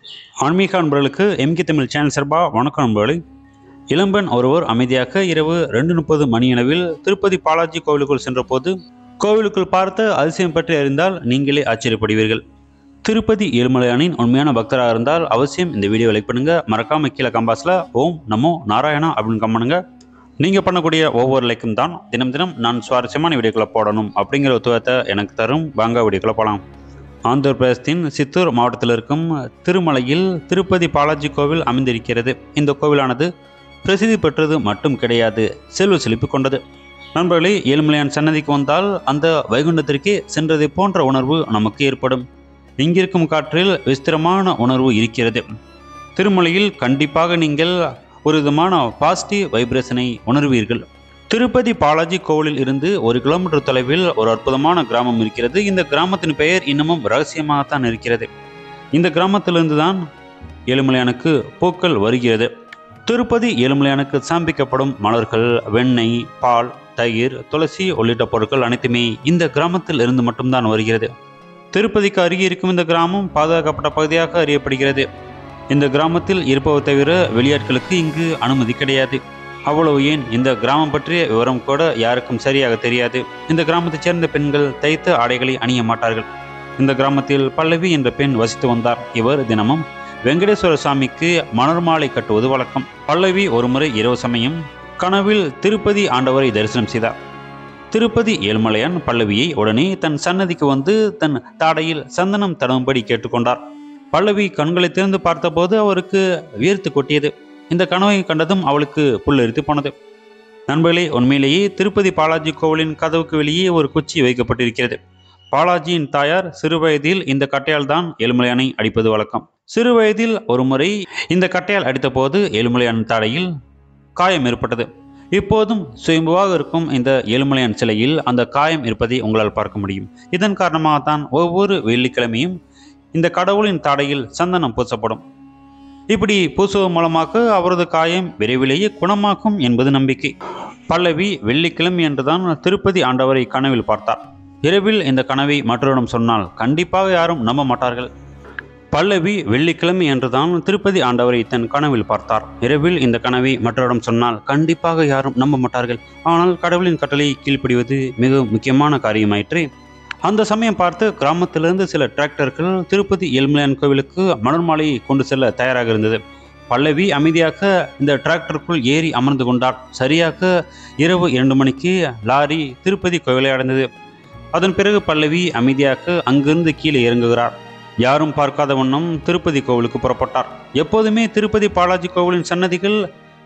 ஆன்மீக அன்பர்களுக்கு MK Tamil channel சார்பா வணக்கம் நண்பர்களே இளம்பெண் ஒருவர் அமைதியாக இரவு ரெண்டு முப்பது மணியளவில் திருப்பதி பாலாஜி கோவிலுக்குள் சென்றபோது கோவிலுக்குள் பார்த்த அதிசயம் பற்றி அறிந்தால் நீங்களே ஆச்சரியப்படுவீர்கள் திருப்பதி ஏழுமலையானின் உண்மையான பக்தராக இருந்தால் அவசியம் இந்த வீடியோ லைக் பண்ணுங்க மறக்காம கீழே கம்பாஸ்ல ஓம் நமோ நாராயணா அப்படின்னு கம்மனுங்க நீங்க பண்ணக்கூடிய ஒவ்வொரு லைக்கும் தான் தினம் தினம் நான் சுவாரஸ்யமான வீடியோக்களை போடணும் அப்படிங்கிற ஒத்துவத்தை எனக்கு தரும் வாங்க வீடியோக்களை போகலாம் ஆந்திர பிரதேசத்தின் சித்தூர் மாவட்டத்தில் இருக்கும் திருமலையில் திருப்பதி பாலாஜி கோவில் அமைந்திருக்கிறது இந்த கோவிலானது பிரசித்தி பெற்றது மட்டும் கிடையாது செல்வ செழிப்பு கொண்டது நண்பர்களே ஏழுமலையான் சன்னதிக்கு வந்தால் அந்த வைகுண்டத்திற்கே சென்றதை போன்ற உணர்வு நமக்கு ஏற்படும் இங்கிருக்கும் காற்றில் விஸ்திரமான உணர்வு இருக்கிறது திருமலையில் கண்டிப்பாக நீங்கள் ஒரு விதமான பாசிட்டிவ் வைப்ரேஷனை உணர்வீர்கள் திருப்பதி பாலாஜி கோவிலில் இருந்து ஒரு கிலோமீட்டர் தொலைவில் ஒரு அற்புதமான கிராமம் இருக்கிறது இந்த கிராமத்தின் பெயர் இன்னமும் ரகசியமாகத்தான் இருக்கிறது இந்த கிராமத்திலிருந்து தான் ஏழுமலையானுக்கு பூக்கள் வருகிறது திருப்பதி ஏழுமலையானுக்கு சாம்பிக்கப்படும் மலர்கள் வெண்ணெய் பால் தயிர் துளசி உள்ளிட்ட பொருட்கள் அனைத்துமே இந்த கிராமத்தில் இருந்து மட்டும்தான் வருகிறது திருப்பதிக்கு அருகே இருக்கும் இந்த கிராமம் பாதுகாக்கப்பட்ட பகுதியாக அறியப்படுகிறது இந்த கிராமத்தில் இருப்பவர் தவிர வெளியாட்களுக்கு இங்கு அனுமதி கிடையாது அவ்வளவு ஏன் இந்த கிராமம் பற்றிய விவரம் கூட யாருக்கும் சரியாக தெரியாது இந்த கிராமத்தைச் சேர்ந்த பெண்கள் தைத்த ஆடைகளை அணிய மாட்டார்கள் இந்த கிராமத்தில் பல்லவி என்ற பெண் வசித்து வந்தார் இவர் தினமும் வெங்கடேஸ்வர சாமிக்கு மலர் மாலை கட்டுவது வழக்கம் பல்லவி ஒருமுறை இரவு சமயம் கனவில் திருப்பதி ஆண்டவரை தரிசனம் செய்தார் திருப்பதி ஏழுமலையான் பல்லவியை உடனே தன் சன்னதிக்கு வந்து தன் தாடையில் சந்தனம் தடவும்படி கேட்டுக்கொண்டார் பல்லவி கண்களை திறந்து பார்த்தபோது அவருக்கு வியர்த்து கொட்டியது இந்த கனவை கண்டதும் அவளுக்கு புல்லரித்து போனது நண்பர்களே உண்மையிலேயே திருப்பதி பாலாஜி கோவிலின் கதவுக்கு வெளியே ஒரு குச்சி வைக்கப்பட்டிருக்கிறது பாலாஜியின் தாயார் சிறுவயதில் இந்த கட்டையால் தான் ஏழுமலையானை அடிப்பது வழக்கம் சிறுவயதில் ஒரு முறை இந்த கட்டையால் அடித்தபோது ஏழுமலையான் தாடையில் காயம் ஏற்பட்டது இப்போதும் சுயம்புவாக இருக்கும் இந்த ஏழுமலையான் சிலையில் அந்த காயம் இருப்பதை உங்களால் பார்க்க முடியும் இதன் காரணமாகத்தான் ஒவ்வொரு வெள்ளிக்கிழமையும் இந்த கடவுளின் தாடையில் சந்தனம் பூசப்படும் இப்படி பூசுவதன் மூலமாக அவரது காயம் விரைவிலேயே குணமாக்கும் என்பது நம்பிக்கை பல்லவி வெள்ளிக்கிழமை என்றுதான் திருப்பதி ஆண்டவரை கனவில் பார்த்தார் இரவில் இந்த கனவை மற்றவரிடம் சொன்னால் கண்டிப்பாக யாரும் நம்ப மாட்டார்கள் பல்லவி வெள்ளிக்கிழமை என்றுதான் திருப்பதி ஆண்டவரை தன் கனவில் பார்த்தார் இரவில் இந்த கனவை மற்றவரிடம் சொன்னால் கண்டிப்பாக யாரும் நம்ப மாட்டார்கள் ஆனால் கடவுளின் கட்டளை கீழ்ப்படிவது மிக முக்கியமான காரியமாயிற்று அந்த சமயம் பார்த்து கிராமத்திலிருந்து சில டிராக்டர்கள் திருப்பதி ஏழ்மலையான் கோவிலுக்கு மலர் மாலையை கொண்டு செல்ல தயாராக இருந்தது பல்லவி அமைதியாக இந்த டிராக்டருக்குள் ஏறி அமர்ந்து கொண்டார் சரியாக இரவு இரண்டு மணிக்கு லாரி திருப்பதி கோவிலை அடைந்தது அதன் பிறகு பல்லவி அமைதியாக அங்கிருந்து கீழே இறங்குகிறார் யாரும் பார்க்காத வண்ணம் திருப்பதி கோவிலுக்கு புறப்பட்டார் எப்போதுமே திருப்பதி பாலாஜி கோவிலின் சன்னதிகள்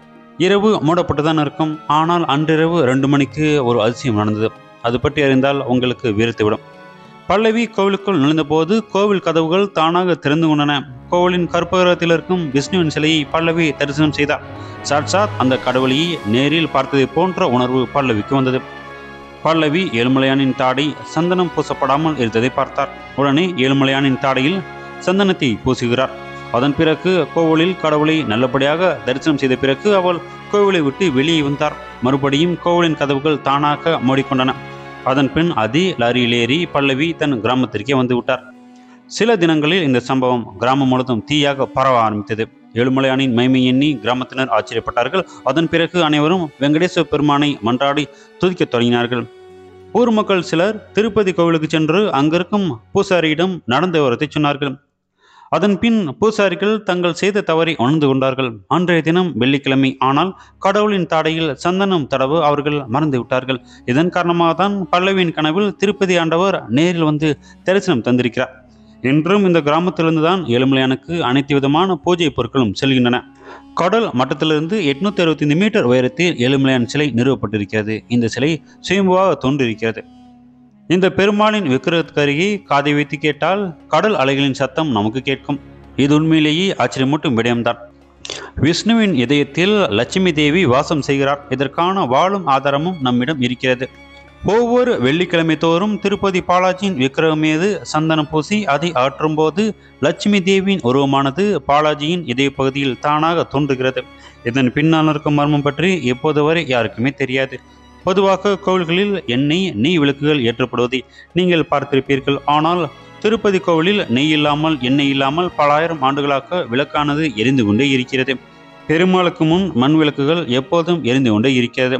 இரவு மூடப்பட்டுதான் இருக்கும் ஆனால் அன்றிரவு ரெண்டு மணிக்கு ஒரு அதிசயம் நடந்தது அது பற்றி அறிந்தால் உங்களுக்கு வீர்த்துவிடும் பல்லவி கோவிலுக்குள் நுழைந்தபோது கோவில் கதவுகள் தானாக திறந்து கொண்டன கோவிலின் கற்பகிரகத்தில் இருக்கும் விஷ்ணுவின் சிலையை பல்லவி தரிசனம் செய்தார் சாட்சாத் அந்த கடவுளையை நேரில் பார்த்ததை போன்ற உணர்வு பல்லவிக்கு வந்தது பல்லவி ஏழுமலையானின் தாடை சந்தனம் பூசப்படாமல் இருந்ததை பார்த்தார் உடனே ஏழுமலையானின் தாடையில் சந்தனத்தை பூசுகிறார் அதன் பிறகு கோவிலில் கடவுளை நல்லபடியாக தரிசனம் செய்த பிறகு அவள் கோவிலை விட்டு வெளியே வந்தார் மறுபடியும் கோவிலின் கதவுகள் தானாக மூடிக்கொண்டன அதன் பின் அதே லாரியில் ஏறி பல்லவி தன் கிராமத்திற்கே வந்து விட்டார் சில தினங்களில் இந்த சம்பவம் கிராமம் முழுவதும் தீயாக பரவ ஆரம்பித்தது ஏழுமலையானின் மைமை எண்ணி கிராமத்தினர் ஆச்சரியப்பட்டார்கள் அதன் பிறகு அனைவரும் வெங்கடேஸ்வர பெருமானை மன்றாடி துதிக்கத் தொடங்கினார்கள் ஊர் மக்கள் சிலர் திருப்பதி கோவிலுக்கு சென்று அங்கிருக்கும் பூசாரியிடம் நடந்த விவரத்தை சொன்னார்கள் அதன் பின் பூசாரிகள் தங்கள் செய்த தவறை உணர்ந்து கொண்டார்கள் அன்றைய தினம் வெள்ளிக்கிழமை ஆனால் கடவுளின் தாடையில் சந்தனம் தடவு அவர்கள் மறந்து விட்டார்கள் இதன் காரணமாக தான் பல்லவியின் கனவில் திருப்பதி ஆண்டவர் நேரில் வந்து தரிசனம் தந்திருக்கிறார் இன்றும் இந்த கிராமத்திலிருந்து தான் ஏழுமலையானுக்கு அனைத்து விதமான பூஜை பொருட்களும் செல்கின்றன கடல் மட்டத்திலிருந்து எட்நூத்தி அறுபத்தைந்து மீட்டர் உயரத்தில் ஏழுமலையான் சிலை நிறுவப்பட்டிருக்கிறது இந்த சிலை சுயம்புவாக தோன்றியிருக்கிறது இந்த பெருமாளின் விக்கிரகத்துக்கு அருகே காதை வைத்து கேட்டால் கடல் அலைகளின் சத்தம் நமக்கு கேட்கும் இது உண்மையிலேயே ஆச்சரியமூட்டும் விடயம்தான் விஷ்ணுவின் இதயத்தில் லட்சுமி தேவி வாசம் செய்கிறார் இதற்கான வாழும் ஆதாரமும் நம்மிடம் இருக்கிறது ஒவ்வொரு வெள்ளிக்கிழமை தோறும் திருப்பதி பாலாஜியின் விக்கிரகம் மீது சந்தனம் பூசி அதை ஆற்றும் போது லட்சுமி தேவியின் உருவமானது பாலாஜியின் இதய பகுதியில் தானாக தோன்றுகிறது இதன் பின்னால் இருக்கும் மர்மம் பற்றி எப்போது வரை யாருக்குமே தெரியாது பொதுவாக கோவில்களில் எண்ணெய் நெய் விளக்குகள் ஏற்றப்படுவதை நீங்கள் பார்த்திருப்பீர்கள் ஆனால் திருப்பதி கோவிலில் நெய் இல்லாமல் எண்ணெய் இல்லாமல் பல ஆயிரம் ஆண்டுகளாக விளக்கானது எரிந்து கொண்டே இருக்கிறது பெருமாளுக்கு முன் மண் விளக்குகள் எப்போதும் எரிந்து கொண்டே இருக்கிறது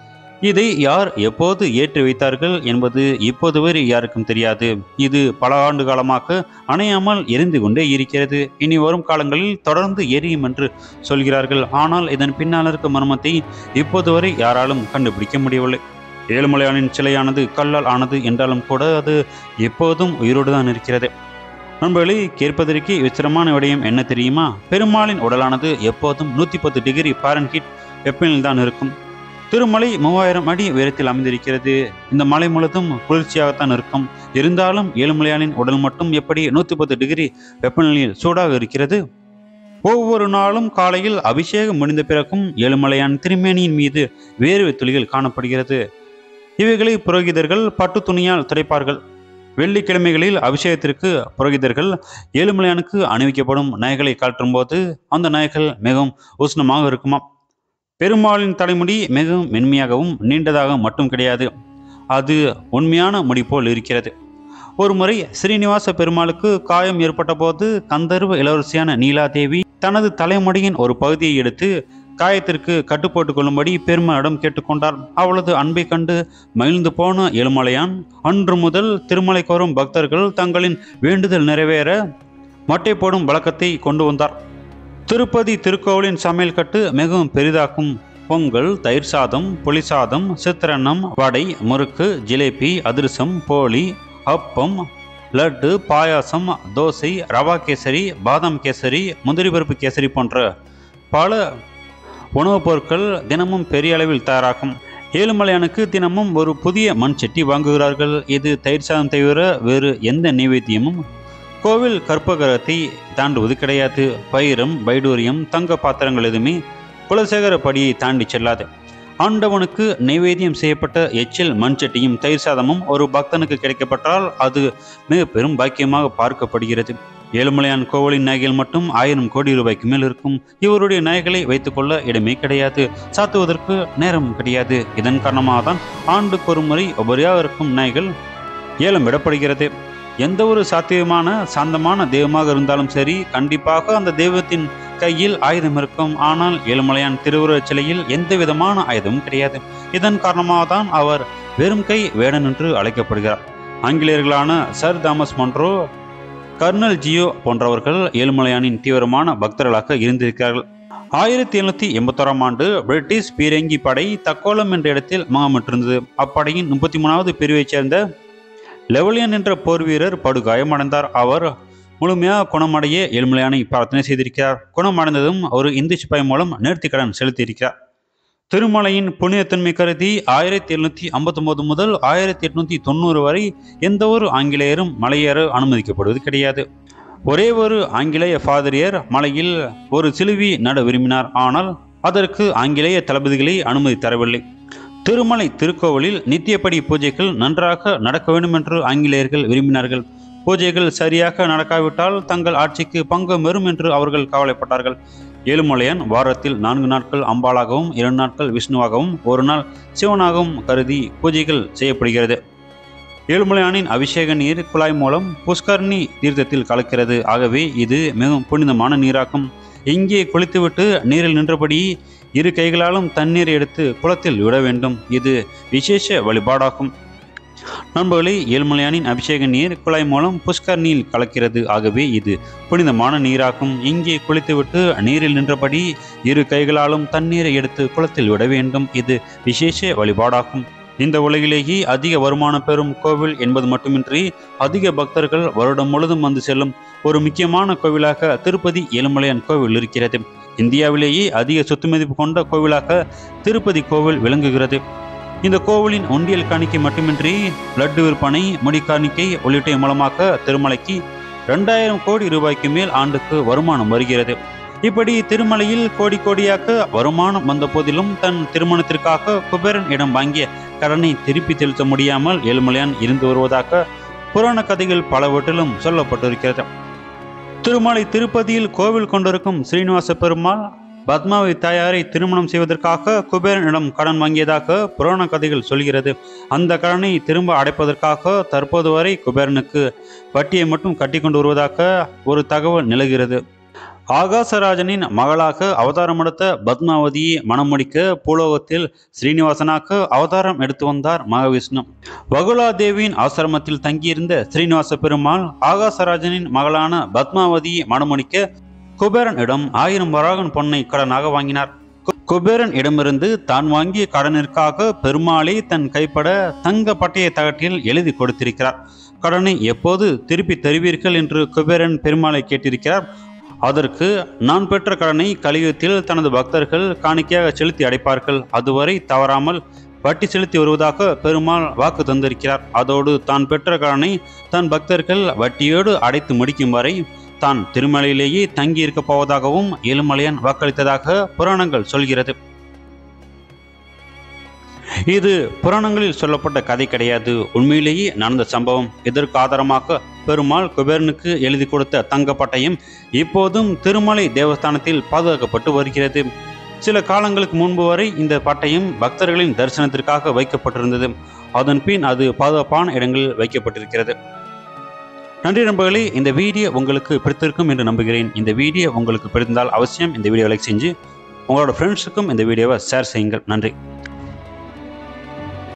இதை யார் எப்போது ஏற்றி வைத்தார்கள் என்பது இப்போது வரை யாருக்கும் தெரியாது இது பல ஆண்டு காலமாக அணையாமல் எரிந்து கொண்டே இருக்கிறது இனி வரும் காலங்களில் தொடர்ந்து எரியும் என்று சொல்கிறார்கள் ஆனால் இதன் பின்னால் இருக்கும் மர்மத்தை இப்போது வரை யாராலும் கண்டுபிடிக்க முடியவில்லை ஏழுமலையானின் சிலையானது கல்லால் ஆனது என்றாலும் கூட அது எப்போதும் உயிரோடு தான் இருக்கிறது நண்பர்களே கேட்பதற்கு விசிரமான விடயம் என்ன தெரியுமா பெருமாளின் உடலானது எப்போதும் நூற்றி பத்து டிகிரி பாரன்ஹீட் வெப்பநிலையில் தான் இருக்கும் திருமலை மூவாயிரம் அடி உயரத்தில் அமைந்திருக்கிறது இந்த மலை முழுதும் குளிர்ச்சியாகத்தான் இருக்கும் இருந்தாலும் ஏழுமலையானின் உடல் மட்டும் எப்படி நூற்றி பத்து டிகிரி வெப்பநிலையில் சூடாக இருக்கிறது ஒவ்வொரு நாளும் காலையில் அபிஷேகம் முடிந்த பிறகும் ஏழுமலையான் திருமேனியின் மீது வேர்வை துளிகள் காணப்படுகிறது இவைகளை புரோகிதர்கள் பட்டு துணியால் துடைப்பார்கள் வெள்ளிக்கிழமைகளில் அபிஷேகத்திற்கு புரோகிதர்கள் ஏழுமலையானுக்கு அணிவிக்கப்படும் நகைகளை கழற்றும் போது அந்த நகைகள் மிகவும் உஷ்ணமாக இருக்குமாம் பெருமாளின் தலைமுடி மிகவும் மென்மையாகவும் நீண்டதாக மட்டும் கிடையாது அது உண்மையான முடி போல் இருக்கிறது ஒரு முறை ஸ்ரீனிவாச பெருமாளுக்கு காயம் ஏற்பட்ட போது கந்தர்வ இளவரசியான நீலாதேவி தனது தலைமுடியின் ஒரு பகுதியை எடுத்து காயத்திற்கு கட்டுப்போட்டுக் கொள்ளும்படி பெருமாளிடம் கேட்டுக்கொண்டார் அவளது அன்பை கண்டு மகிழ்ந்து போன ஏழுமலையான் அன்று முதல் திருமலை கோரும் பக்தர்கள் தங்களின் வேண்டுதல் நிறைவேற மட்டை போடும் வழக்கத்தை கொண்டு வந்தார் திருப்பதி திருக்கோவிலின் சமையல் கட்டு மிகவும் பெரிதாக்கும் பொங்கல் தயிர் சாதம் புளி சாதம் சித்திரன்னம் வடை முறுக்கு ஜிலேபி அதிரசம் போலி அப்பம் லட்டு பாயாசம் தோசை ரவா கேசரி பாதாம் கேசரி முந்திரி பருப்பு கேசரி போன்ற பல உணவுப் பொருட்கள் தினமும் பெரிய அளவில் தயாராகும் ஏழுமலையானுக்கு தினமும் ஒரு புதிய மண் சட்டி வாங்குகிறார்கள் இது தயிர் சாதம் தவிர வேறு எந்த நைவேத்தியமும் கோவில் கற்பகிரகத்தை தாண்டுவது கிடையாது வைரம் வைடூரியம் தங்க பாத்திரங்கள் எதுவுமே குலசேகர படியை தாண்டி செல்லாது ஆண்டவனுக்கு நைவேத்தியம் செய்யப்பட்ட எச்சில் மண்சட்டியும் தயிர் சாதமும் ஒரு பக்தனுக்கு கிடைக்கப்பட்டால் அது மிக பெரும் பாக்கியமாக பார்க்கப்படுகிறது ஏழுமலையான் கோவிலின் நகைகள் மட்டும் ஆயிரம் கோடி ரூபாய்க்கு மேல் இருக்கும் இவருடைய நகைகளை வைத்துக்கொள்ள இடமே கிடையாது சாத்துவதற்கு நேரம் கிடையாது இதன் காரணமாக தான் ஆண்டுக்கு ஒரு முறை உபரியாக இருக்கும் நகைகள் ஏலம் விடப்படுகிறது எந்த ஒரு சாத்தியமான சாந்தமான தெய்வமாக இருந்தாலும் சரி கண்டிப்பாக அந்த தெய்வத்தின் கையில் ஆயுதம் இருக்கும் ஆனால் ஏழுமலையான் திருவுருவச் சிலையில் எந்த விதமான ஆயுதமும் கிடையாது இதன் காரணமாக தான் அவர் வெறும் கை வேடன் என்று அழைக்கப்படுகிறார் ஆங்கிலேயர்களான சர் தாமஸ் மொன்ரோ கர்னல் ஜியோ போன்றவர்கள் ஏழுமலையானின் தீவிரமான பக்தர்களாக இருந்திருக்கிறார்கள் ஆயிரத்தி எழுநூத்தி எண்பத்தோராம் ஆண்டு பிரிட்டிஷ் பீரங்கி படை தக்கோலம் என்ற இடத்தில் முகாமிட்டிருந்தது அப்படையின் முப்பத்தி மூணாவது பிரிவைச் சேர்ந்த லெவலியன் என்ற போர் வீரர் படுகாயமடைந்தார் அவர் முழுமையாக குணமடைய ஏழ்மலையானை பிரார்த்தனை செய்திருக்கிறார் குணமடைந்ததும் ஒரு இந்து சிப்பாய் மூலம் நேர்த்திக்கடன் செலுத்தியிருக்கிறார் திருமலையின் புனிதத்தன்மை கருதி ஆயிரத்தி எழுநூத்தி ஐம்பத்தொன்பது முதல் ஆயிரத்தி எட்நூத்தி தொண்ணூறு வரை எந்த ஒரு ஆங்கிலேயரும் மலையேற அனுமதிக்கப்படுவது கிடையாது ஒரே ஒரு ஆங்கிலேய ஃபாதிரியர் மலையில் ஒரு சிலுவி நட விரும்பினார் ஆனால் அதற்கு ஆங்கிலேய தளபதிகளை அனுமதி தரவில்லை திருமலை திருக்கோவிலில் நித்தியப்படி பூஜைகள் நன்றாக நடக்க வேண்டும் என்று ஆங்கிலேயர்கள் விரும்பினார்கள் பூஜைகள் சரியாக நடக்காவிட்டால் தங்கள் ஆட்சிக்கு பங்கம் வரும் என்று அவர்கள் கவலைப்பட்டார்கள் ஏழுமலையான் வாரத்தில் நான்கு நாட்கள் அம்பாளாகவும் இரண்டு நாட்கள் விஷ்ணுவாகவும் ஒரு நாள் சிவனாகவும் கருதி பூஜைகள் செய்யப்படுகிறது ஏழுமலையானின் அபிஷேக நீர் குழாய் மூலம் புஷ்கர்ணி தீர்த்தத்தில் கலக்கிறது ஆகவே இது மிகவும் புனிதமான நீராகும் இங்கே குளித்துவிட்டு நீரில் நின்றபடி இரு கைகளாலும் தண்ணீரை எடுத்து குளத்தில் விட வேண்டும் இது விசேஷ வழிபாடாகும் நண்பர்களே ஏழ்மலையானின் அபிஷேக நீர் குழாய் மூலம் புஷ்கர்ணியில் கலக்கிறது ஆகவே இது புனிதமான நீராகும் இங்கே குளித்துவிட்டு நீரில் நின்றபடி இரு கைகளாலும் தண்ணீரை எடுத்து குளத்தில் விட வேண்டும் இது விசேஷ வழிபாடாகும் இந்த உலகிலேயே அதிக வருமானம் பெறும் கோவில் என்பது மட்டுமின்றி அதிக பக்தர்கள் வருடம் முழுதும் வந்து செல்லும் ஒரு முக்கியமான கோவிலாக திருப்பதி ஏழுமலையான் கோவில் இருக்கிறது இந்தியாவிலேயே அதிக சொத்து மதிப்பு கொண்ட கோவிலாக திருப்பதி கோவில் விளங்குகிறது இந்த கோவிலின் ஒன்றியல் காணிக்கை மட்டுமின்றி லட்டு விற்பனை முடி காணிக்கை உள்ளிட்ட மூலமாக திருமலைக்கு ரெண்டாயிரம் கோடி ரூபாய்க்கு மேல் ஆண்டுக்கு வருமானம் வருகிறது இப்படி திருமலையில் கோடி கோடியாக வருமானம் வந்த போதிலும் தன் திருமணத்திற்காக குபேரன் இடம் வாங்கிய கடனை திருப்பி செலுத்த முடியாமல் ஏழுமலையான் இருந்து வருவதாக புராண கதைகள் பலவற்றிலும் சொல்லப்பட்டிருக்கிறது திருமலை திருப்பதியில் கோவில் கொண்டிருக்கும் ஸ்ரீனிவாச பெருமாள் பத்மாவதி தாயாரை திருமணம் செய்வதற்காக குபேரனிடம் கடன் வாங்கியதாக புராண கதைகள் சொல்கிறது அந்த கடனை திரும்ப அடைப்பதற்காக தற்போது வரை குபேரனுக்கு வட்டியை மட்டும் கட்டி கொண்டு வருவதாக ஒரு தகவல் நிலவுகிறது ஆகாசராஜனின் மகளாக அவதாரம் எடுத்த பத்மாவதியை மணம் முடிக்க பூலோகத்தில் ஸ்ரீனிவாசனாக அவதாரம் எடுத்து வந்தார் மகாவிஷ்ணு வகுலாதேவியின் ஆசிரமத்தில் தங்கியிருந்த ஸ்ரீனிவாச பெருமாள் ஆகாசராஜனின் மகளான பத்மாவதியை மணமுடிக்க குபேரனிடம் ஆயிரம் வராகன் பொன்னை கடனாக வாங்கினார் கு- குபேரன் இடமிருந்து தான் வாங்கிய கடனிற்காக பெருமாளே தன் கைப்பட தங்க பட்டய தகட்டில் எழுதி கொடுத்திருக்கிறார் கடனை எப்போது திருப்பி தருவீர்கள் என்று குபேரன் பெருமாளை கேட்டிருக்கிறார் அதற்கு நான் பெற்ற கடனை கலியுகத்தில் தனது பக்தர்கள் காணிக்கையாக செலுத்தி அடைப்பார்கள் அதுவரை தவறாமல் வட்டி செலுத்தி வருவதாக பெருமாள் வாக்கு தந்திருக்கிறார் அதோடு தான் பெற்ற கடனை தன் பக்தர்கள் வட்டியோடு அடைத்து முடிக்கும் வரை தான் திருமலையிலேயே தங்கி இருக்கப் போவதாகவும் ஏழுமலையான் வாக்களித்ததாக புராணங்கள் சொல்கிறது இது புராணங்களில் சொல்லப்பட்ட கதை கிடையாது உண்மையிலேயே நடந்த சம்பவம் இதற்கு ஆதாரமாக பெருமாள் குபேரனுக்கு எழுதி கொடுத்த தங்கப்பட்டயம் இப்போதும் திருமலை தேவஸ்தானத்தில் பாதுகாக்கப்பட்டு வருகிறது சில காலங்களுக்கு முன்பு வரை இந்த பட்டயம் பக்தர்களின் தரிசனத்திற்காக வைக்கப்பட்டிருந்தது அதன் பின் அது பாதுகாப்பான இடங்களில் வைக்கப்பட்டிருக்கிறது நன்றி நண்பர்களே இந்த வீடியோ உங்களுக்கு பிடித்திருக்கும் என்று நம்புகிறேன் இந்த வீடியோ உங்களுக்கு பிடித்திருந்தால் அவசியம் இந்த வீடியோ லைக் செஞ்சு உங்களோட ஃப்ரெண்ட்ஸுக்கும் இந்த வீடியோவை ஷேர் செய்யுங்கள் நன்றி